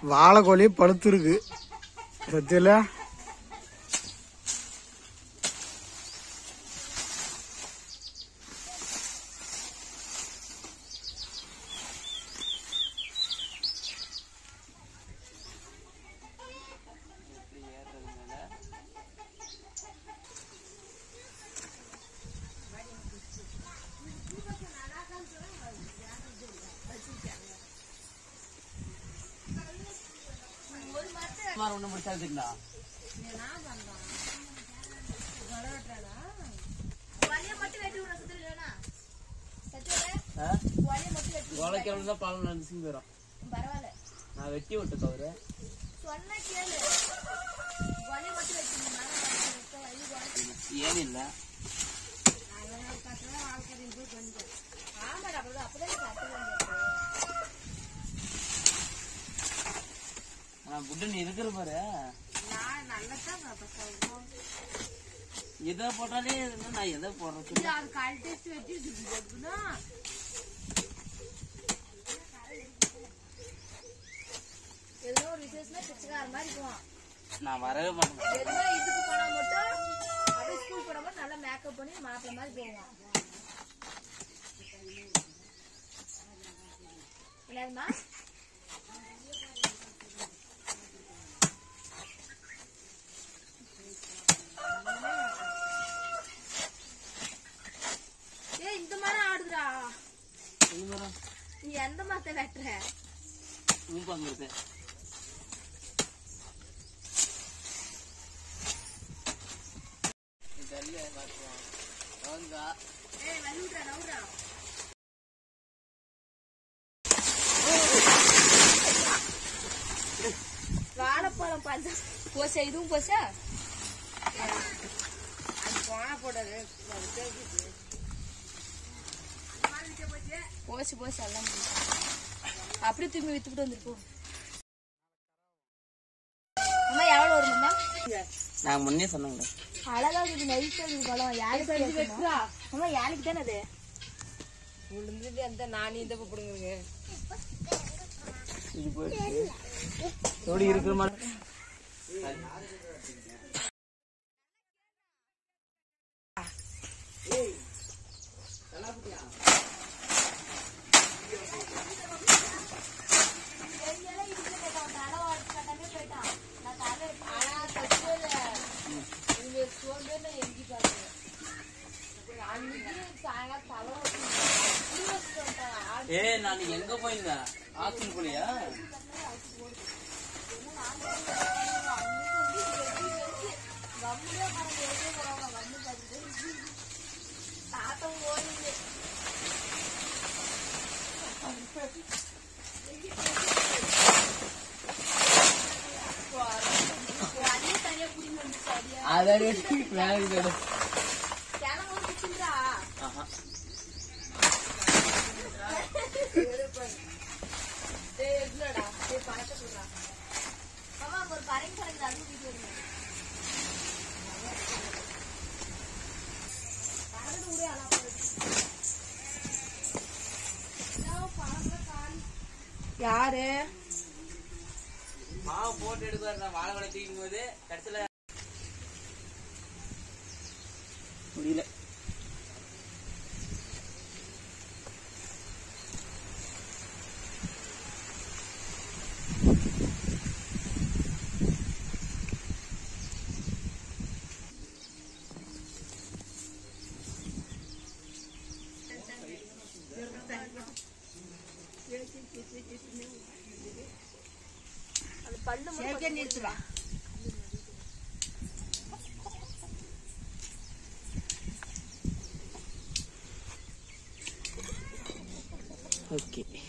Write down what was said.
வாழைக்கோழி பழுத்துருக்கு பத்தியில ஒண்ணு முடிச்சாச்சுங்களா வலிய மட்டும் வெட்டி விட சுத்தம் இல்லைனா சத்தியோட வலிய மட்டும் வெட்டி கோலைக்கிழமை தான் பழம் நினைச்சு போயிடும் பரவாயில்ல நான் வெட்டி விட்டு தவிர சொன்னா கேளு வலிய மட்டும் வெட்டி வலி குறைச்சி ஏன் இல்ல ஆமாடா அப்படி அப்பதான் கட்ட ஆனா புட்டு நீ இருக்கிற பாரு நான் நல்லதான் எதை போட்டாலே இருந்தா நான் எதை போடுறது இது அது கழட்டி வெட்டி போட்டுனா ஏதோ ஒரு விசேஷமா பிச்சைக்கார மாதிரி இருக்கும் நான் வரவே மாட்டேன் எதுனா இதுக்கு போனா மட்டும் அப்படியே ஸ்கூல் போனா மட்டும் நல்லா மேக்கப் பண்ணி மாப்பிள்ள மாதிரி போவான் என்னதுமா ஏய் இந்த மாதிரி ஆடுதுடா இது வரும் நீ எந்த மரத்தை வெட்டுற ஊப்பாங்கிறது ஏய் வந்துடுறா நவுடுறா வாழைப்பழம் பஞ்ச போச்சா இதுவும் போச்சா போச்சு போச்சு எல்லாம் போச்சு. அப்படியே திரும்பி வித்துக்கிட்டு வந்துருப்போம் அம்மா எவ்வளவு வருமாம்மா நான் முன்னே சொன்னேங்க அழகா இருக்குது நைஸா இருக்குது பழம் யாருக்கு வெட்டுறா அம்மா யாருக்கு தானே அது இது போயிடுச்சு எப்படி இருக்கிற மாதிரி ஏ நான் எங்க போயிருந்தேன் ஹாஸ்டல் போலியா அதான் வேலைக்கு ஆஹா ஒரு பறவை பறக்குது அதுவும் வீடியோ எடுங்க. பறக்குது விடு, அழகா பறக்குது. ஏதோ பறக்குற கால். யாரு மாவு போட்டு எடுப்பாரு நான் வாழை வளை தூக்கும் போது கடைசியில முடியல அந்த பல்லு மட்டும் நிறுத்துவா ஓகே